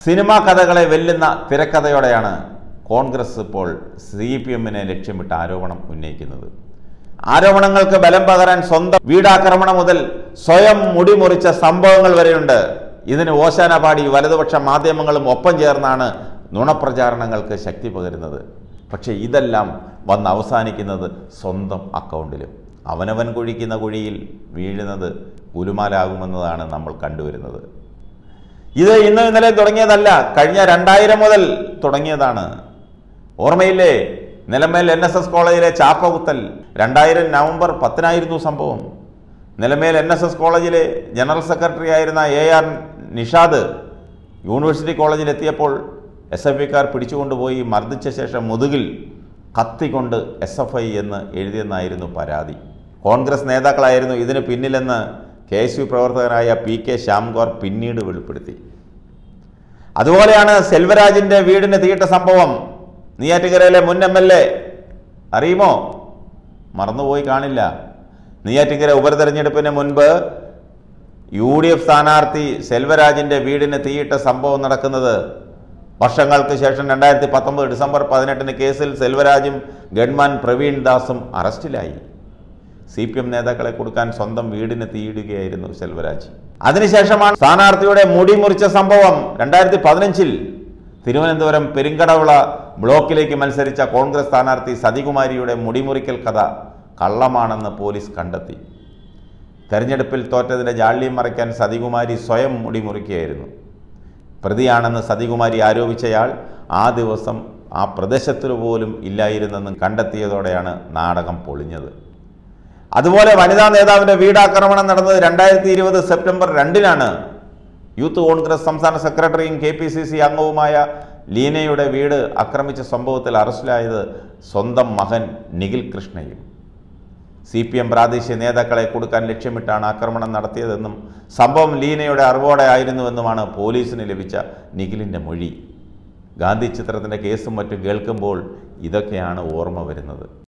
cinema കഥകളെ വെല്ലുന്ന തിരക്കഥയോടെയാണ് കോൺഗ്രസ് ഇപ്പോൾ സി പി എമ്മിനെ ലക്ഷ്യമിട്ട് ആരോപണം ഉന്നയിക്കുന്നത് ആരോപണങ്ങൾക്ക് ബലം പകരാൻ സ്വന്തം വീടാക്രമണം മുതൽ സ്വയം മുടിമുറിച്ച സംഭവങ്ങൾ വരെയുണ്ട് ഇതിന് ഓശാന പാടി വലതുപക്ഷ മാധ്യമങ്ങളും ഒപ്പം ചേർന്നാണ് നുണപ്രചാരണങ്ങൾക്ക് ശക്തി പകരുന്നത് പക്ഷേ ഇതെല്ലാം വന്ന് അവസാനിക്കുന്നത് സ്വന്തം അക്കൗണ്ടിലും അവനവൻ കുഴിക്കുന്ന കുഴിയിൽ വീഴുന്നത് കുലുമാലാകുമെന്നതാണ് നമ്മൾ കണ്ടുവരുന്നത് ഇത് ഇന്ന് ഇന്നലെ തുടങ്ങിയതല്ല കഴിഞ്ഞ രണ്ടായിരം മുതൽ തുടങ്ങിയതാണ് ഓർമ്മയില്ലേ നിലമേൽ എൻ എസ് എസ് കോളേജിലെ ചാപ്പകുത്തൽ രണ്ടായിരം നവംബർ പത്തിനായിരുന്നു സംഭവം നിലമേൽ എൻ എസ് എസ് കോളേജിലെ ജനറൽ സെക്രട്ടറി ആയിരുന്ന എ ആർ നിഷാദ് യൂണിവേഴ്സിറ്റി കോളേജിൽ എത്തിയപ്പോൾ എസ് എഫ് ഐക്കാർ പിടിച്ചുകൊണ്ടുപോയി മർദ്ദിച്ച ശേഷം മുതുകിൽ കത്തിക്കൊണ്ട് എസ് എഫ് ഐ എന്ന് എഴുതിയെന്നായിരുന്നു പരാതി കോൺഗ്രസ് നേതാക്കളായിരുന്നു ഇതിന് പിന്നിലെന്ന് കെ എസ് യു പ്രവർത്തകനായ പി കെ ശ്യാംകോർ പിന്നീട് വെളിപ്പെടുത്തി അതുപോലെയാണ് സെൽവരാജിന്റെ വീടിന് തീയിട്ട സംഭവം നെയ്യാറ്റിൻകരയിലെ മുൻ എം എൽ എ അറിയുമോ മറന്നുപോയി കാണില്ല നെയ്യാറ്റിൻകര ഉപതെരഞ്ഞെടുപ്പിന് മുൻപ് യു ഡി എഫ് സ്ഥാനാർത്ഥി സെൽവരാജിന്റെ വീടിന് തീയിട്ട സംഭവം നടക്കുന്നത് വർഷങ്ങൾക്ക് ശേഷം രണ്ടായിരത്തി പത്തൊമ്പത് ഡിസംബർ പതിനെട്ടിന് കേസിൽ സെൽവരാജും ഗൺമാൻ പ്രവീൺ ദാസും അറസ്റ്റിലായി സി പി എം നേതാക്കളെ കൊടുക്കാൻ സ്വന്തം വീടിന് തീയിടുകയായിരുന്നു സെൽവരാജ് അതിനുശേഷമാണ് സ്ഥാനാർത്ഥിയുടെ മുടി മുറിച്ച സംഭവം രണ്ടായിരത്തി പതിനഞ്ചിൽ തിരുവനന്തപുരം പെരിങ്കടവിള ബ്ലോക്കിലേക്ക് മത്സരിച്ച കോൺഗ്രസ് സ്ഥാനാർത്ഥി സതികുമാരിയുടെ മുടിമുറിക്കൽ കഥ കള്ളമാണെന്ന് പോലീസ് കണ്ടെത്തി തെരഞ്ഞെടുപ്പിൽ തോറ്റതിൻ്റെ ജാള്യം മറയ്ക്കാൻ സതികുമാരി സ്വയം മുടിമുറിക്കുകയായിരുന്നു പ്രതിയാണെന്ന് സതികുമാരി ആരോപിച്ചയാൾ ആ ദിവസം ആ പ്രദേശത്തിൽ പോലും ഇല്ലായിരുന്നെന്നും കണ്ടെത്തിയതോടെയാണ് നാടകം പൊളിഞ്ഞത് അതുപോലെ വനിതാ നേതാവിന്റെ വീടാക്രമണം നടന്നത് രണ്ടായിരത്തി ഇരുപത് സെപ്റ്റംബർ രണ്ടിനാണ് യൂത്ത് കോൺഗ്രസ് സംസ്ഥാന സെക്രട്ടറിയും കെ പി സി സി അംഗവുമായ ലീനയുടെ വീട് ആക്രമിച്ച സംഭവത്തിൽ അറസ്റ്റിലായത് സ്വന്തം മകൻ നിഖിൽ കൃഷ്ണയും സി പി എം പ്രാദേശിക നേതാക്കളെ കൊടുക്കാൻ ലക്ഷ്യമിട്ടാണ് ആക്രമണം നടത്തിയതെന്നും സംഭവം ലീനയുടെ അറിവോടെ ആയിരുന്നുവെന്നുമാണ് പോലീസിന് ലഭിച്ച നിഖിലിൻ്റെ മൊഴി ഗാന്ധി ചിത്രത്തിൻ്റെ കേസും മറ്റും കേൾക്കുമ്പോൾ ഇതൊക്കെയാണ് ഓർമ്മ വരുന്നത്